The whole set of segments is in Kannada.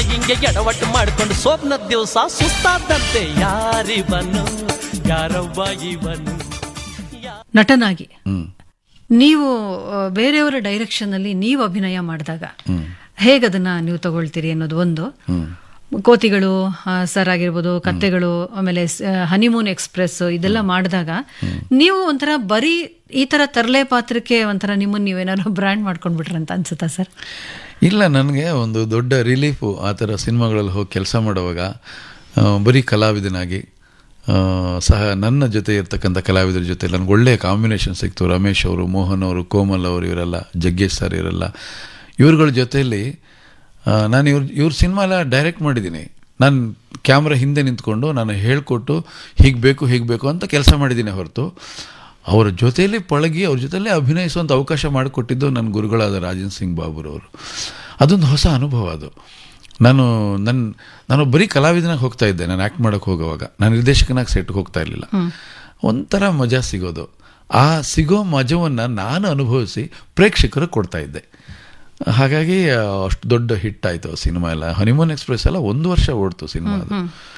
ಹಿಂಗೆ ಎಡವಟ್ಟು ಮಾಡ್ಕೊಂಡು ಸೋಪ್ನ ದಿವಸ ಸುಸ್ತಾದಂತೆ ಯಾರಿವನು ಯಾರವ್ವ ಇವನು ನಟನಾಗಿ ಹ್ಮ್ ನೀವು ಆ, ಬೇರೆಯವರ ಡೈರೆಕ್ಷನ್ ಅಲ್ಲಿ ನೀವು ಅಭಿನಯ ಮಾಡಿದಾಗ ಹ್ಮ್ ಹೇಗದನ್ನ ನೀವು ತಗೊಳ್ತೀರಿ ಅನ್ನೋದು ಒಂದು ಹ್ಮ್ ಕೋತಿಗಳು ಆ, ಸರ್ ಆಗಿರ್ಬೋದು ಕತ್ತೆಗಳು ಆಮೇಲೆ ಹನಿಮೂನ್ ಎಕ್ಸ್ಪ್ರೆಸ್ ಇದೆಲ್ಲ ಮಾಡಿದಾಗ ನೀವು ಒಂಥರ ಬರೀ ಈ ತರ ತರಲೆ ಪಾತ್ರಕ್ಕೆ ಒಂಥರ ನಿಮ್ಮನ್ನ ನೀವೇನಾದ್ರು ಬ್ರ್ಯಾಂಡ್ ಮಾಡ್ಕೊಂಡ್ಬಿಟ್ರ ಅಂತ ಅನ್ಸುತ್ತಾ ಸರ್ ಇಲ್ಲ ನನಗೆ ಒಂದು ದೊಡ್ಡ ರಿಲೀಫು ಆ ಥರ ಸಿನಿಮಾಗಳಲ್ಲಿ ಹೋಗಿ ಕೆಲಸ ಮಾಡುವಾಗ ಆ, ಬರೀ ಕಲಾವಿದನಾಗಿ ಆ, ಸಹ ನನ್ನ ಜೊತೆ ಇರ್ತಕ್ಕಂಥ ಕಲಾವಿದರ ಜೊತೆ ನನಗೆ ಒಳ್ಳೆಯ ಕಾಂಬಿನೇಷನ್ ಸಿಕ್ತು ರಮೇಶ್ ಅವರು ಮೋಹನ್ ಅವರು ಕೋಮಲ್ ಅವರು ಇವರೆಲ್ಲ ಜಗ್ಗೇಶ್ ಸರ್ ಇವರೆಲ್ಲ ಇವ್ರುಗಳ ಜೊತೆಯಲ್ಲಿ ಆ, ನಾನು ಇವ್ರ ಇವ್ರ ಸಿನಿಮಾ ಎಲ್ಲ ಡೈರೆಕ್ಟ್ ಮಾಡಿದ್ದೀನಿ ನಾನು ಕ್ಯಾಮ್ರಾ ಹಿಂದೆ ನಿಂತ್ಕೊಂಡು ನಾನು ಹೇಳ್ಕೊಟ್ಟು ಹೀಗೆ ಬೇಕು ಹೀಗೆ ಬೇಕು ಅಂತ ಕೆಲಸ ಮಾಡಿದ್ದೀನಿ ಹೊರತು ಅವರ ಜೊತೆಯಲ್ಲಿ ಪಳಗಿ ಅವ್ರ ಜೊತೆಯಲ್ಲೇ ಅಭಿನಯಿಸುವಂಥ ಅವಕಾಶ ಮಾಡಿಕೊಟ್ಟಿದ್ದು ನನ್ನ ಗುರುಗಳಾದ ರಾಜನ್ ಸಿಂಗ್ ಬಾಬುರವರು ಅದೊಂದು ಹೊಸ ಅನುಭವ ಅದು ನಾನು ನನ್ನ ನಾನು ಬರೀ ಕಲಾವಿದನಾಗಿ ಹೋಗ್ತಾ ಇದ್ದೆ ನಾನು ಆ್ಯಕ್ಟ್ ಮಾಡೋಕ್ಕೆ ಹೋಗುವಾಗ ನಾನು ನಿರ್ದೇಶಕನಾಗಿ ಸೆಟ್ಗೆ ಹೋಗ್ತಾ ಇರಲಿಲ್ಲ ಒಂಥರ ಮಜಾ ಸಿಗೋದು ಆ ಸಿಗೋ ಮಜವನ್ನು ನಾನು ಅನುಭವಿಸಿ ಪ್ರೇಕ್ಷಕರಿಗೆ ಕೊಡ್ತಾ ಇದ್ದೆ ಹಾಗಾಗಿ ಆ, ಅಷ್ಟು ದೊಡ್ಡ ಹಿಟ್ ಆಯಿತು ಸಿನಿಮಾ ಎಲ್ಲ ಹನಿಮೂನ್ ಎಕ್ಸ್ಪ್ರೆಸ್ ಎಲ್ಲ ಒಂದು ವರ್ಷ ಓಡ್ತು ಸಿನಿಮಾ ಅದು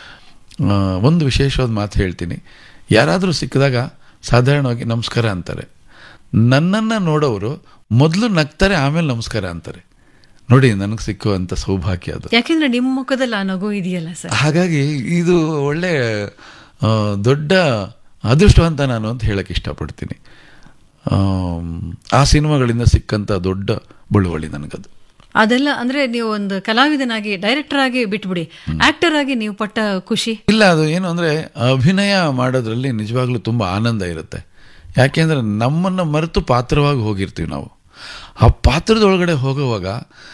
ಆ, ಒಂದು ವಿಶೇಷವಾದ ಮಾತು ಹೇಳ್ತೀನಿ ಯಾರಾದರೂ ಸಿಕ್ಕಿದಾಗ ಸಾಧಾರಣವಾಗಿ ನಮಸ್ಕಾರ ಅಂತಾರೆ ನನ್ನನ್ನು ನೋಡೋರು ಮೊದಲು ನಗ್ತಾರೆ ಆಮೇಲೆ ನಮಸ್ಕಾರ ಅಂತಾರೆ ನೋಡಿ ನನಗೆ ಸಿಕ್ಕುವಂಥ ಸೌಭಾಗ್ಯ ಅದು ಯಾಕೆಂದ್ರೆ ನಿಮ್ಮ ಮುಖದಲ್ಲಿ ಆ ನಗು ಇದೆಯಲ್ಲ ಸರ್ ಹಾಗಾಗಿ ಇದು ಒಳ್ಳೆ ಆ, ದೊಡ್ಡ ಅದೃಷ್ಟವಂತ ನಾನು ಅಂತ ಹೇಳಕ್ಕೆ ಇಷ್ಟಪಡ್ತೀನಿ ಆಮ್, ಆ ಸಿನಿಮಾಗಳಿಂದ ಸಿಕ್ಕಂಥ ದೊಡ್ಡ ಬಳುವಳಿ ನನಗದು ಅದೆಲ್ಲ ಅಂದ್ರೆ ನೀವು ಒಂದು ಕಲಾವಿದನಾಗಿ ಡೈರೆಕ್ಟರ್ ಆಗಿ ಬಿಟ್ಬಿಡಿ ಆಕ್ಟರ್ ಆಗಿ ನೀವು ಪಟ್ಟ ಖುಷಿ ಇಲ್ಲ ಅದು ಏನು ಅಂದರೆ ಅಭಿನಯ ಮಾಡೋದ್ರಲ್ಲಿ ನಿಜವಾಗ್ಲೂ ತುಂಬ ಆನಂದ ಇರುತ್ತೆ ಯಾಕೆಂದರೆ ನಮ್ಮನ್ನು ಮರೆತು ಪಾತ್ರವಾಗಿ ಹೋಗಿರ್ತೀವಿ ನಾವು ಆ ಪಾತ್ರದೊಳಗಡೆ ಹೋಗುವಾಗ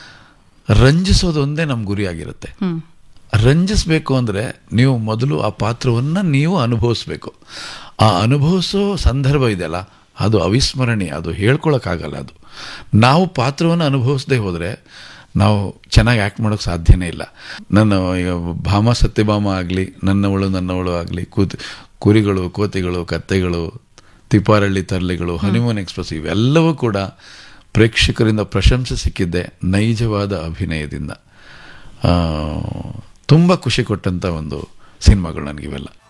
ರಂಜಿಸೋದು ಒಂದೇ ನಮ್ಮ ಗುರಿಯಾಗಿರುತ್ತೆ ಹ್ಮ್ ರಂಜಿಸಬೇಕು ಅಂದರೆ ನೀವು ಮೊದಲು ಆ ಪಾತ್ರವನ್ನು ನೀವು ಅನುಭವಿಸ್ಬೇಕು ಆ ಅನುಭವಿಸೋ ಸಂದರ್ಭ ಇದೆಯಲ್ಲ ಅದು ಅವಿಸ್ಮರಣೀಯ ಅದು ಹೇಳ್ಕೊಳಕ್ಕಾಗಲ್ಲ ಅದು ನಾವು ಪಾತ್ರವನ್ನು ಅನುಭವಿಸದೆ ಹೋದರೆ ನಾವು ಚೆನ್ನಾಗಿ ಆ್ಯಕ್ಟ್ ಮಾಡೋಕ್ಕೆ ಸಾಧ್ಯನೇ ಇಲ್ಲ ನನ್ನ ಈಗ ಭಾಮ ಸತ್ಯಭಾಮ ಆಗಲಿ ನನ್ನವಳು ನನ್ನವಳು ಆಗಲಿ ಕೂತ್ ಕುರಿಗಳು ಕೋತಿಗಳು ಕತ್ತೆಗಳು ತಿಪಾರಳ್ಳಿ ತರ್ಲಿಗಳು ಹನಿಮೂನ್ ಎಕ್ಸ್ಪ್ರೆಸ್ ಇವೆಲ್ಲವೂ ಕೂಡ ಪ್ರೇಕ್ಷಕರಿಂದ ಪ್ರಶಂಸೆ ಸಿಕ್ಕಿದ್ದೆ ನೈಜವಾದ ಅಭಿನಯದಿಂದ ತುಂಬ ಖುಷಿ ಕೊಟ್ಟಂಥ ಒಂದು ಸಿನಿಮಾಗಳು ನನಗಿವೆಲ್ಲ